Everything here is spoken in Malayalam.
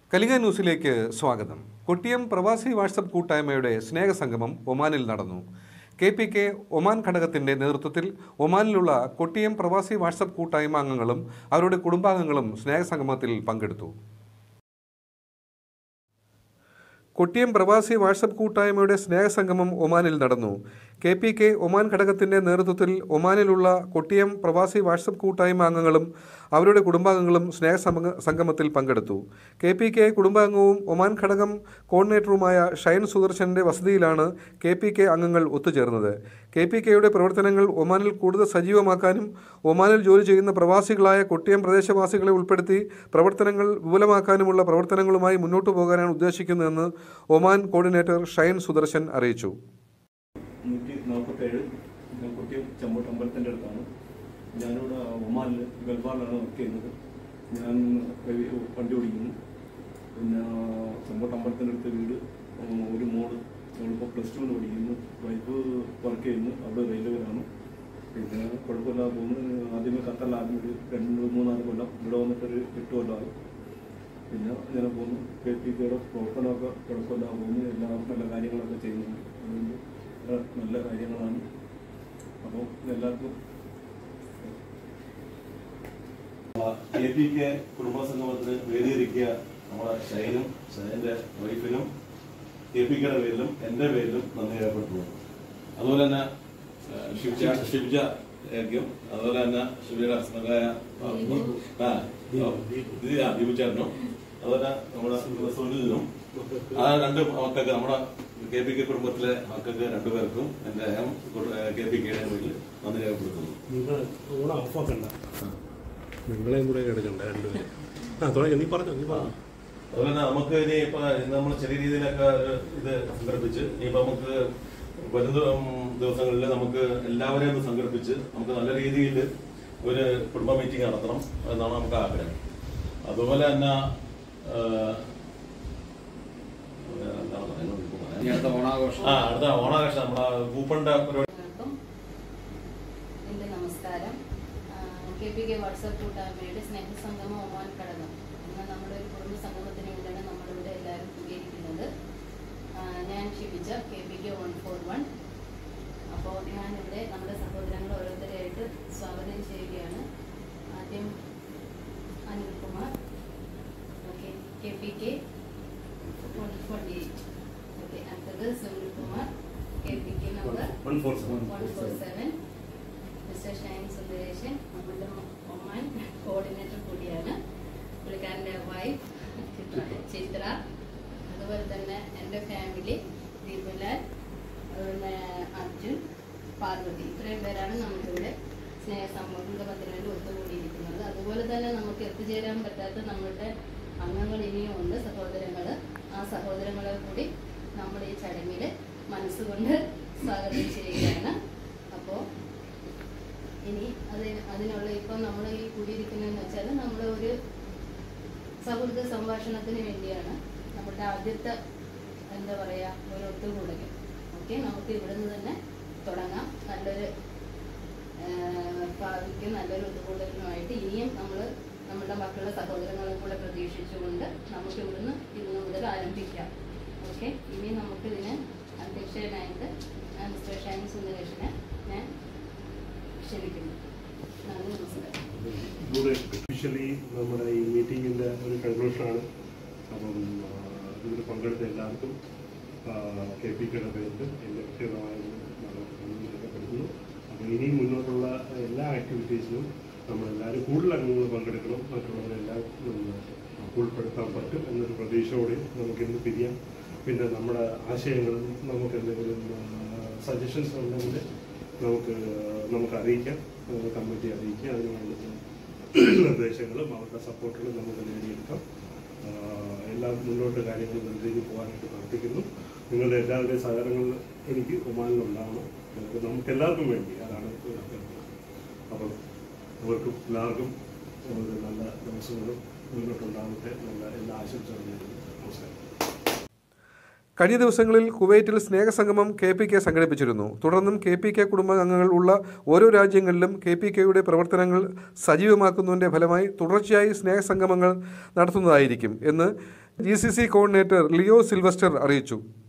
കലിക ന്യൂസിലേക്ക് സ്വാഗതം കൊട്ടിയം പ്രവാസി വാട്സപ്പ് കൂട്ടായ്മയുടെ സ്നേഹസംഗമം ഒമാനിൽ നടന്നു കെ പി കെ ഒമാൻ ഘടകത്തിന്റെ നേതൃത്വത്തിൽ ഒമാനിലുള്ള കൊട്ടിയം പ്രവാസി വാട്സപ്പ് കൂട്ടായ്മ അംഗങ്ങളും അവരുടെ കുടുംബാംഗങ്ങളും സ്നേഹസംഗമത്തിൽ പങ്കെടുത്തു കൊട്ടിയം പ്രവാസി വാട്സപ്പ് കൂട്ടായ്മയുടെ സ്നേഹസംഗമം ഒമാനിൽ നടന്നു കെ പി കെ ഒമാൻ ഘടകത്തിന്റെ നേതൃത്വത്തിൽ ഒമാനിലുള്ള കൊട്ടിയം പ്രവാസി വാട്സപ്പ് കൂട്ടായ്മ അംഗങ്ങളും അവരുടെ കുടുംബാംഗങ്ങളും സ്നേഹ സമ- സംഗമത്തിൽ പങ്കെടുത്തു കെ പി കെ കുടുംബാംഗവും ഒമാൻ ഘടകം കോർഡിനേറ്ററുമായ ഷൈൻ സുദർശന്റെ വസതിയിലാണ് കെ പി കെ അംഗങ്ങൾ ഒത്തുചേർന്നത് കെ പി കെയുടെ പ്രവർത്തനങ്ങൾ ഒമാനിൽ കൂടുതൽ സജീവമാക്കാനും ഒമാനിൽ ജോലി ചെയ്യുന്ന പ്രവാസികളായ കൊട്ടിയം പ്രദേശവാസികളെ ഉൾപ്പെടുത്തി പ്രവർത്തനങ്ങൾ വിപുലമാക്കാനുമുള്ള പ്രവർത്തനങ്ങളുമായി മുന്നോട്ടു പോകാനാണ് ഉദ്ദേശിക്കുന്നതെന്ന് ഒമാൻ കോർഡിനേറ്റർ ഷൈൻ സുദർശൻ അറിയിച്ചു നൂറ്റി നാൽപ്പത്തേഴ് ഞാൻ കുട്ടിയം ചെമ്പോട്ട് അമ്പലത്തിൻ്റെ അടുത്താണ് ഞാനിവിടെ ഒമാനിൽ ഗൾഫാറിലാണ് വർക്ക് ചെയ്യുന്നത് ഞാൻ റെവി- വണ്ടി ഓടിക്കുന്നു പിന്നെ ചെമ്പോട്ട് അമ്പലത്തിൻ്റെ അടുത്ത് വീട് ഉം, ഒരു മോള് ഞങ്ങളിപ്പോൾ പ്ലസ് ടുവിന് പഠിക്കുന്നു വൈഫ് വർക്ക് ചെയ്യുന്നു അവിടെ റെയിൽവേയിലാണ് പിന്നെ കുഴപ്പമില്ലാതെ പോകുന്നു ആദ്യമേ ഖത്തറിൽ ആദ്യം ഒരു രണ്ട് മൂന്നാല് കൊല്ലം ഇവിടെ വന്നിട്ടൊരു എട്ട് കൊല്ലമായി പിന്നെ ഇങ്ങനെ പോകുന്നു കെ പി കെയുടെ പ്രവർത്തനമൊക്കെ കുഴപ്പമില്ലാതെ പോകുന്നു എല്ലാ നല്ല കാര്യങ്ങളൊക്കെ ചെയ്യുന്നുണ്ട് അതുകൊണ്ട് വളരെ നല്ല കാര്യങ്ങളാണ് അപ്പോൾ എല്ലാവർക്കും കെ പി കെ കുടുംബ സംഗമത്തിന് വേദിയൊരുക്കിയ നമ്മുടെ ഷൈനും ഷൈൻ്റെ വൈഫിനും കെ പി കെയുടെ പേരിലും എൻ്റെ പേരിലും നന്ദി രേഖപ്പെടുത്തുന്നു അതുപോലെ തന്നെ ഏഹ്, ഷിബ്ജ ഷിബ്ജ ഏക്കും അതുപോലെ തന്നെ ഷിബിയുടെ ഹസ്ബൻഡായ ആ ഇത് ആ ദീപു ചേട്ടനും അതുപോലെ നമ്മുടെ സുനിലിനും ആ രണ്ട് മക്കൾക്ക് നമ്മുടെ കെ പി കെ കുടുംബത്തിലെ മക്കൾക്ക് രണ്ടുപേർക്കും എൻ്റെ കെ പി കെയുടെ പേരിൽ നന്ദി രേഖപ്പെടുത്തുന്നു നിങ്ങൾ ഓണം ഓഫാക്കണ്ട നിങ്ങളെയും കൂടെ എടുക്കണ്ട രണ്ടുപേരും ആ തുടങ്ങി നീ പറഞ്ഞു നീ പറഞ്ഞു അതുപോലെ തന്നെ നമുക്ക് ഇനി ഇപ്പൊ നമ്മൾ ചെറിയ രീതിയിലൊക്കെ ഒരു ഇത് സംഘടിപ്പിച്ച് ഇനിയിപ്പോ നമുക്ക് വരും ദി- ഉം ദിവസങ്ങളിൽ നമുക്ക് എല്ലാവരെയും ഒന്ന് സംഘടിപ്പിച്ച് നമുക്ക് നല്ല രീതിയിൽ ഒരു കുടുംബ മീറ്റിംഗ് നടത്തണം എന്നാണ് നമുക്ക് ആഗ്രഹം അതുപോലെ തന്നെ ആ, എന്താണ് പറയുന്നത് ഇപ്പൊ പറയാൻ? ഇനി അടുത്ത ഓണാഘോഷം ആ അടുത്ത ഓണാഘോഷം നമ്മുടെ കൂപ്പണിന്റെ പരിപാടി എല്ലാവർക്കും എൻ്റെ നമസ്കാരം കെ പി കെ വാട്സപ്പ് കൂട്ടായ്മയുടെ സ്നേഹസംഗമം ഒമാൻ ഘടകം എന്ന നമ്മുടെ ഒരു കുടുംബ സംഗമത്തിന് വേണ്ടിയാണ് നമ്മളിവിടെ എല്ലാവരും കൂടിയിരിക്കുന്നത് ആ, ഞാൻ Shibija K P K one four one അപ്പോൾ ഞാനിവിടെ നമ്മുടെ സഹോദരങ്ങൾ ഓരോരുത്തരെയായിട്ട് സ്വാഗതം ചെയ്യുകയാണ് ആദ്യം Anilkumar okay K P K one forty eight okay അടുത്തത് Sunilkumar K P K number one four seven one four seven Mister Shine Sundaresan നമ്മുടെ ഒമാൻ കോർഡിനേറ്റർ കൂടിയാണ് പുള്ളിക്കാരൻ്റെ വൈഫ് ചിത്ര അതുപോലെ തന്നെ എൻ്റെ ഫാമിലി ദീപുലാൽ അതുപോലെ അർജുൻ പാർവതി ഇത്രയും പേരാണ് നമുക്കിവിടെ സ്നേഹ സംഗമത്തിന് വേണ്ടി ഒത്തുകൂടിയിരിക്കുന്നത് അതുപോലെ തന്നെ നമുക്ക് എത്തിച്ചേരാൻ പറ്റാത്ത നമ്മളുടെ അംഗങ്ങൾ ഇനിയും ഉണ്ട് സഹോദരങ്ങൾ ആ സഹോദരങ്ങളെ കൂടി നമ്മുടെ ഈ ചടങ്ങിൽ മനസ്സുകൊണ്ട് സ്വാഗതം ചെയ്യുകയാണ് അപ്പോൾ ഇനി അതിന് അതിനുള്ള ഇപ്പം നമ്മൾ ഈ കൂടിയിരിക്കുന്നതെന്ന് വെച്ചാൽ നമ്മൾ ഒരു സൗഹൃദ സംഭാഷണത്തിന് വേണ്ടിയാണ് നമ്മുടെ ആദ്യത്തെ എന്താ പറയുക ഒരു ഒത്തുകൂടൽ ഓക്കെ നമുക്ക് ഇവിടുന്ന് തന്നെ തുടങ്ങാം നല്ലൊരു ആഹ്, ഭാവിക്ക് നല്ലൊരു ഒത്തുകൂടലിനുമായിട്ട് ഇനിയും നമ്മൾ നമ്മുടെ മക്കളുടെ സഹോദരങ്ങളെ കൂടെ പ്രതീക്ഷിച്ചുകൊണ്ട് നമുക്ക് ഇവിടുന്ന് ഇന്ന് മുതൽ ആരംഭിക്കാം ഓക്കെ ഇനി നമുക്കിതിന് അധ്യക്ഷനായിട്ട് ഞാൻ മിസ്റ്റർ ഷൈൻ സുന്ദരേഷനെ ഞാൻ ക്ഷണിക്കുന്നു നന്ദി നമസ്കാരം ഒഫീഷ്യലി നമ്മുടെ ഈ മീറ്റിങ്ങിൻ്റെ ഒരു കൺക്ലൂഷനാണ് അപ്പം ആ, ഇതിൽ പങ്കെടുത്ത എല്ലാവർക്കും കെ പി കെയുടെ പേരിൽ എൻ്റെ വ്യക്തിഗതമായ നന്ദി രേഖപ്പെടുത്തുന്നു അപ്പോൾ ഇനി മുന്നോട്ടുള്ള എല്ലാ ആക്ടിവിറ്റീസിലും നമ്മളെല്ലാവരും കൂടുതൽ അംഗങ്ങൾ പങ്കെടുക്കണം മറ്റുള്ളവരെല്ലാം ഉം, ഉൾപ്പെടുത്താൻ പറ്റും എന്നൊരു പ്രതീക്ഷയോടെ നമുക്കിന്ന് പിരിയാം പിന്നെ നമ്മുടെ ആശയങ്ങളും നമുക്ക് എന്തെങ്കിലും സജഷൻസ് ഉണ്ടെങ്കിൽ നമുക്ക് നമുക്ക് അറിയിക്കാം നമുക്ക് കമ്മിറ്റി അറിയിക്കാം അതിന് വേണ്ടുന്ന നിർദ്ദേശങ്ങളും അവരുടെ സപ്പോർട്ടുകളും നമുക്ക് നേടിയെടുക്കാം ആഹ് എല്ലാം മുന്നോട്ട് കാര്യങ്ങൾ നല്ല രീതിയിൽ പോകാനായിട്ട് പ്രാർത്ഥിക്കുന്നു നിങ്ങളുടെ എല്ലാവരുടെയും സഹകരണങ്ങൾ എനിക്ക് ഒമാനിലുണ്ടാവണം നമുക്ക് നമുക്ക് എല്ലാവർക്കും വേണ്ടി അതാണ് ഒരു അഭ്യർത്ഥന അപ്പം അവർക്കും എല്ലാവർക്കും ഒരു നല്ല ദിവസങ്ങളും മുന്നോട്ടുണ്ടാവട്ടെ നല്ല എല്ലാ ആശംസകളും നേരുന്നു നമസ്കാരം കഴിഞ്ഞ ദിവസങ്ങളിൽ കുവൈറ്റിൽ സ്നേഹസംഗമം കെ പി കെ സംഘടിപ്പിച്ചിരുന്നു തുടർന്നും കെ പി കെ കുടുംബാംഗങ്ങൾ ഉള്ള ഓരോ രാജ്യങ്ങളിലും കെ പി കെയുടെ പ്രവർത്തനങ്ങൾ സജീവമാക്കുന്നതിൻ്റെ ഫലമായി തുടർച്ചയായി സ്നേഹസംഗമങ്ങൾ നടത്തുന്നതായിരിക്കും എന്ന് G C C coordinator Leo Sylvester അറിയിച്ചു